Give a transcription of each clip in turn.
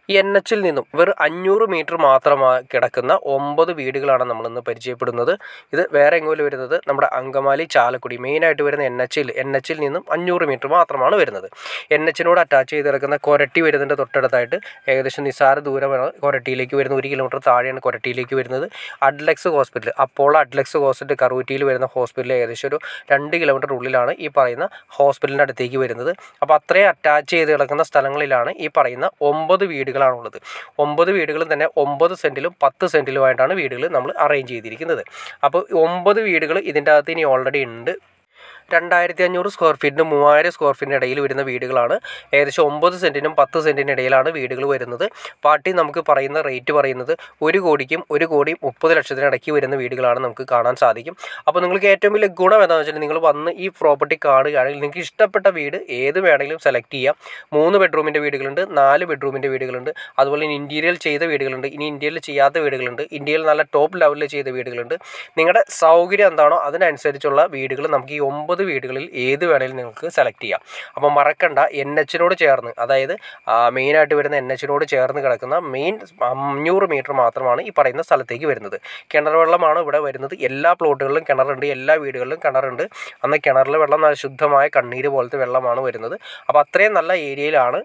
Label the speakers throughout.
Speaker 1: ഈ എൻ എച്ചിൽ നിന്നും വെറും അഞ്ഞൂറ് മീറ്റർ മാത്രമായി കിടക്കുന്ന ഒമ്പത് വീടുകളാണ് നമ്മളിന്ന് പരിചയപ്പെടുന്നത് ഇത് വേറെ എങ്ങോട്ട് വരുന്നത് നമ്മുടെ അങ്കമാലി ചാലക്കുടി മെയിനായിട്ട് വരുന്ന എൻ എച്ചിൽ എൻ എച്ചിൽ നിന്നും അഞ്ഞൂറ് മീറ്റർ മാത്രമാണ് വരുന്നത് എൻ എച്ചിനോട് അറ്റാച്ച് ചെയ്ത് കിടക്കുന്ന കൊരട്ടി വരുന്നതിൻ്റെ തൊട്ടടുത്തായിട്ട് ഏകദേശം നിസ്സാര ദൂരമാണ് കൊരട്ടിയിലേക്ക് വരുന്ന ഒരു കിലോമീറ്റർ താഴെയാണ് കൊരട്ടിയിലേക്ക് വരുന്നത് Adlux hospital Apollo Adlux hospital കറൂറ്റിയിൽ വരുന്ന ഹോസ്പിറ്റൽ ഏകദേശം ഒരു രണ്ട് കിലോമീറ്റർ ഉള്ളിലാണ് ഈ പറയുന്ന ഹോസ്പിറ്റലിൻ്റെ അടുത്തേക്ക് വരുന്നത് അപ്പോൾ അത്രയും അറ്റാച്ച് ചെയ്ത് കിടക്കുന്ന സ്ഥലങ്ങളിലാണ് ഈ പറയുന്ന ഒമ്പത് വീടുകളാണുള്ളത് ഒമ്പത് വീടുകളും തന്നെ ഒമ്പത് സെൻറ്റിലും പത്ത് സെൻറ്റിലുമായിട്ടാണ് വീടുകൾ നമ്മൾ അറേഞ്ച് ചെയ്തിരിക്കുന്നത് അപ്പോൾ ഒമ്പത് വീടുകൾ ഇതിൻ്റെ അകത്ത് ഇനി ഓൾറെഡി ഉണ്ട് രണ്ടായിരത്തി അഞ്ഞൂറ് സ്ക്വയർ ഫീറ്റിനും മൂവായിരം സ്ക്വയർ ഫീറ്റിന് ഇടയിൽ വരുന്ന വീടുകളാണ് ഏകദേശം ഒമ്പത് സെൻറ്റിനും പത്ത് സെൻറ്റിനും ഇടയിലാണ് വീടുകൾ വരുന്നത് പാർട്ടി നമുക്ക് പറയുന്ന റേറ്റ് പറയുന്നത് ഒരു കോടിക്കും ഒരു കോടി മുപ്പത് ലക്ഷത്തിന് ഇടയ്ക്ക് വരുന്ന വീടുകളാണ് നമുക്ക് കാണാൻ സാധിക്കും അപ്പോൾ നിങ്ങൾക്ക് ഏറ്റവും വലിയ ഗുണം എന്താണെന്ന് വെച്ചാൽ നിങ്ങൾ വന്ന് ഈ പ്രോപ്പർട്ടി കാണുകയാണെങ്കിൽ നിങ്ങൾക്ക് ഇഷ്ടപ്പെട്ട വീട് ഏത് വേണമെങ്കിലും സെലക്ട് ചെയ്യാം മൂന്ന് ബെഡ്റൂമിൻ്റെ വീടുകളുണ്ട് നാല് ബെഡ്റൂമിൻ്റെ വീടുകളുണ്ട് അതുപോലെ ഇനി ഇൻറ്റീരിയൽ ചെയ്ത വീടുകളുണ്ട് ഇനി ഇൻറ്റീരിയൽ ചെയ്യാത്ത വീടുകളുണ്ട് ഇന്ത്യയിൽ നല്ല ടോപ്പ് ലെവലിൽ ചെയ്ത വീടുകളുണ്ട് നിങ്ങളുടെ സൗകര്യം എന്താണോ അതിനനുസരിച്ചുള്ള വീടുകൾ നമുക്ക് ഈ ഒമ്പത് വീടുകളിൽ ഏത് വേണമെങ്കിലും നിങ്ങൾക്ക് സെലക്ട് ചെയ്യാം അപ്പോൾ മറക്കണ്ട എൻ എച്ചിനോട് ചേർന്ന് അതായത് മെയിനായിട്ട് വരുന്ന എൻ എച്ചിനോട് ചേർന്ന് കിടക്കുന്ന മെയിൻ അഞ്ഞൂറ് മീറ്റർ മാത്രമാണ് ഈ പറയുന്ന സ്ഥലത്തേക്ക് വരുന്നത് കിണർ വെള്ളമാണ് ഇവിടെ വരുന്നത് എല്ലാ പ്ലോട്ടുകളിലും കിണറുണ്ട് എല്ലാ വീടുകളിലും കിണറുണ്ട് അന്ന് കിണറിലെ വെള്ളം നല്ല ശുദ്ധമായ കണ്ണീര് പോലത്തെ വെള്ളമാണ് വരുന്നത് അപ്പോൾ അത്രയും നല്ല ഏരിയയിലാണ്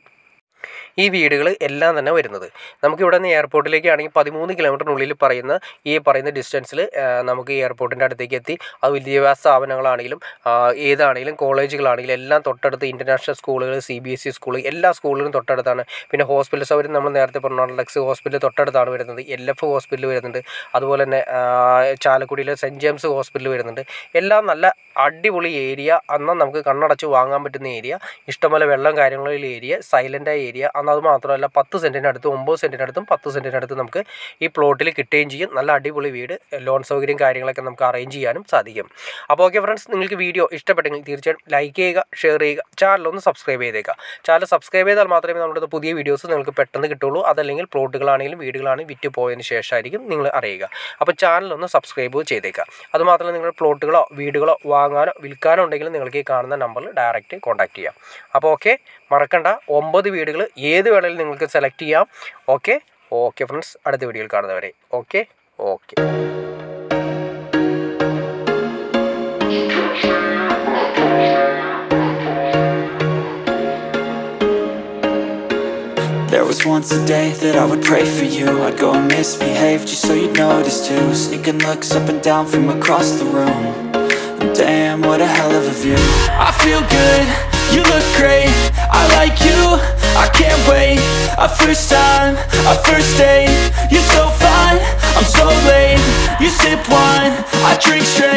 Speaker 1: ഈ വീടുകൾ എല്ലാം തന്നെ വരുന്നത് നമുക്ക് ഇവിടെ നിന്ന് എയർപോർട്ടിലേക്ക് ആണെങ്കിൽ പതിമൂന്ന് കിലോമീറ്ററിനുള്ളിൽ പറയുന്ന ഈ പറയുന്ന ഡിസ്റ്റൻസിൽ നമുക്ക് ഈ എയർപോർട്ടിൻ്റെ അടുത്തേക്ക് എത്തി അത് വിദ്യാഭ്യാസ സ്ഥാപനങ്ങളാണെങ്കിലും ആ, ഏതാണെങ്കിലും കോളേജുകളാണെങ്കിലും എല്ലാം തൊട്ടടുത്ത് ഇൻ്റർനാഷണൽ സ്കൂളുകൾ C B S E school എല്ലാ സ്കൂളുകളും തൊട്ടടുത്താണ് പിന്നെ ഹോസ്പിറ്റൽ സൗകര്യം നമ്മൾ നേരത്തെ പറഞ്ഞ ലക്സ് ഹോസ്പിറ്റൽ തൊട്ടടുത്താണ് വരുന്നത് എൽ എഫ് ഹോസ്പിറ്റൽ വരുന്നുണ്ട് അതുപോലെ തന്നെ ആ, ചാലക്കുടിയിലെ സെൻറ്റ് ജെയിംസ് ഹോസ്പിറ്റൽ വരുന്നുണ്ട് എല്ലാം നല്ല അടിപൊളി ഏരിയ എന്നാൽ നമുക്ക് കണ്ണടച്ച് വാങ്ങാൻ പറ്റുന്ന ഏരിയ ഇഷ്ടംപോലെ വെള്ളം കാര്യങ്ങളുള്ള ഏരിയ സൈലൻ്റായ ഏരിയ എന്നാൽ അത് മാത്രമല്ല പത്ത് സെൻറ്റിനടുത്ത് ഒമ്പത് സെൻറ്റിനടുത്തും പത്ത് സെൻറ്റിനടുത്ത് നമുക്ക് ഈ പ്ലോട്ടിൽ കിട്ടുകയും ചെയ്യും നല്ല അടിപൊളി വീട് ലോൺ സൗകര്യം കാര്യങ്ങളൊക്കെ നമുക്ക് അറേഞ്ച് ചെയ്യാനും സാധിക്കും അപ്പോൾ ഓക്കെ ഫ്രണ്ട്സ് നിങ്ങൾക്ക് വീഡിയോ ഇഷ്ടപ്പെട്ടെങ്കിൽ തീർച്ചയായും ലൈക്ക് ചെയ്യുക ഷെയർ ചെയ്യുക ചാനലൊന്ന് സബ്സ്ക്രൈബ് ചെയ്തേക്കുക ചാനൽ സബ്സ്ക്രൈബ് ചെയ്താൽ മാത്രമേ നമ്മുടെ പുതിയ വീഡിയോസ് നിങ്ങൾക്ക് പെട്ടെന്ന് കിട്ടുള്ളൂ അതല്ലെങ്കിൽ പ്ലോട്ടുകളാണെങ്കിലും വീടുകളാണെങ്കിലും വിറ്റ് പോയതിന് ശേഷമായിരിക്കും നിങ്ങൾ അറിയുക അപ്പോൾ ചാനലൊന്ന് സബ്സ്ക്രൈബ് ചെയ്തേക്കുക അതുമാത്രമല്ല നിങ്ങളുടെ പ്ലോട്ടുകളോ വീടുകളോ വാങ്ങാനോ വിൽക്കാനോ ഉണ്ടെങ്കിൽ നിങ്ങൾക്ക് ഈ കാണുന്ന നമ്പറിൽ ഡയറക്റ്റ് കോൺടാക്ട് ചെയ്യാം അപ്പോൾ ഓക്കെ മറക്കണ്ട ഒമ്പത് വീടുകൾ ഏത് വേണമെങ്കിലും നിങ്ങൾക്ക് സെലക്ട് ചെയ്യാം ഓക്കെ ഓക്കെ ഫ്രണ്ട്സ് അടുത്ത വീഡിയോയിൽ കാണുന്നവരെ okay okay
Speaker 2: There was once a day that I would pray for you I'd go and misbehave just so you'd notice too Sneaking looks up and down from across the room and Damn, what a hell of a view I feel good, you look great I like you, I can't wait A first time, a first date You're so fine, I'm so late You sip wine, I drink straight